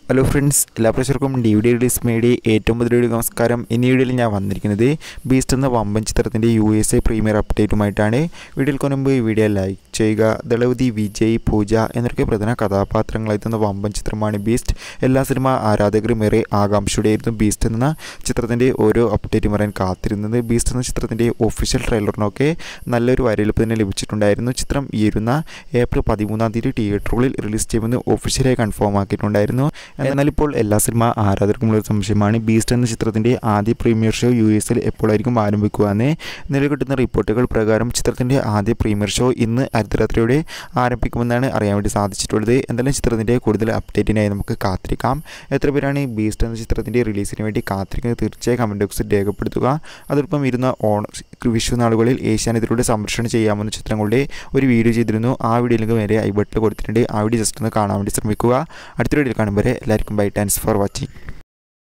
hello friends എല്ലാ പ്രേക്ഷകർക്കും D V D release മേടി ഏറ്റവും പുതിയ നമസ്കാരം ഇന്ന് ഈ വീഡിയോയിൽ ഞാൻ വന്നിരിക്കുന്നത് ബീസ്റ്റ് എന്ന വമ്പൻ ചിത്രത്തിൻ്റെ യു എസ് എ പ്രീമിയർ അപ്ഡേറ്റുമായിട്ടാണ് വീഡിയോയിൽ കൊണ്ടുമുമ്പ് ഈ വീഡിയോ ലൈക്ക് ചെയ്യുക ദളപതി വിജയ് പൂജ എന്നൊക്കെ പ്രധാന കഥാപാത്രങ്ങളെത്തുന്ന വമ്പൻ ചിത്രമാണ് ബീസ്റ്റ് എല്ലാ സിനിമ ആരാധകരും ഏറെ ആകാംക്ഷയോടെയായിരുന്നു ബീസ്റ്റ് എന്ന ചിത്രത്തിൻ്റെ ഓരോ അപ്ഡേറ്റും പറയാൻ കാത്തിരുന്നത് ബീസ്റ്റ് എന്ന ചിത്രത്തിൻ്റെ ഒഫീഷ്യൽ ട്രെയിലറിനൊക്കെ നല്ലൊരു വരവേൽപ്പ് തന്നെ ലഭിച്ചിട്ടുണ്ടായിരുന്നു ചിത്രം ഈ വരുന്ന ഏപ്രിൽ പതിമൂന്നാം തീയതി തിയേറ്ററുകളിൽ റിലീസ് ചെയ്യുമെന്ന് ഒഫീഷ്യലായി കൺഫേം ആക്കിയിട്ടുണ്ടായിരുന്നു എന്നാൽ ഇപ്പോൾ എല്ലാ സിനിമ ആരാധകർക്കും ഉള്ള സംശയമാണ് ബീസ്റ്റ് എന്ന ചിത്രത്തിൻ്റെ ആദ്യ പ്രീമിയർ ഷോ യു എസിൽ എപ്പോഴായിരിക്കും ആരംഭിക്കുക എന്ന് നിലവിൽ കിട്ടുന്ന റിപ്പോർട്ടുകൾ പ്രകാരം ചിത്രത്തിൻ്റെ ആദ്യ പ്രീമിയർ ഷോ ഇന്ന് അർദ്ധരാത്രിയോടെ ആരംഭിക്കുമെന്നാണ് അറിയാൻ വേണ്ടി സാധിച്ചിട്ടുള്ളത് എന്തായാലും ചിത്രത്തിൻ്റെ കൂടുതൽ അപ്ഡേറ്റിനായി നമുക്ക് കാത്തിരിക്കാം എത്ര പേരാണ് ബീസ്റ്റ് എന്ന ചിത്രത്തിൻ്റെ റിലീസിന് വേണ്ടി കാത്തിരിക്കുന്നത് തീർച്ചയായും കമൻറ്റ് ബോക്സിൽ രേഖപ്പെടുത്തുക അതോടൊപ്പം ഇരുന്ന ഓണ വിഷു നാളുകളിൽ ഏഷ്യാനെതിലൂടെ സംരക്ഷണം ചെയ്യാമെന്ന ചിത്രങ്ങളുടെ ഒരു വീഡിയോ ചെയ്തിരുന്നു ആ വീഡിയോ ലിങ്ക് നേരെ ഐ ബട്ടിൽ കൊടുത്തിട്ടുണ്ട് ആ വീഡിയോ ജസ്റ്റ് ഒന്ന് കാണാൻ വേണ്ടി ശ്രമിക്കുക അടുത്ത വീഡിയോയിൽ കാണുമ്പോൾ എല്ലാവർക്കും ബൈ താങ്ക്സ് ഫോർ വാച്ചിങ്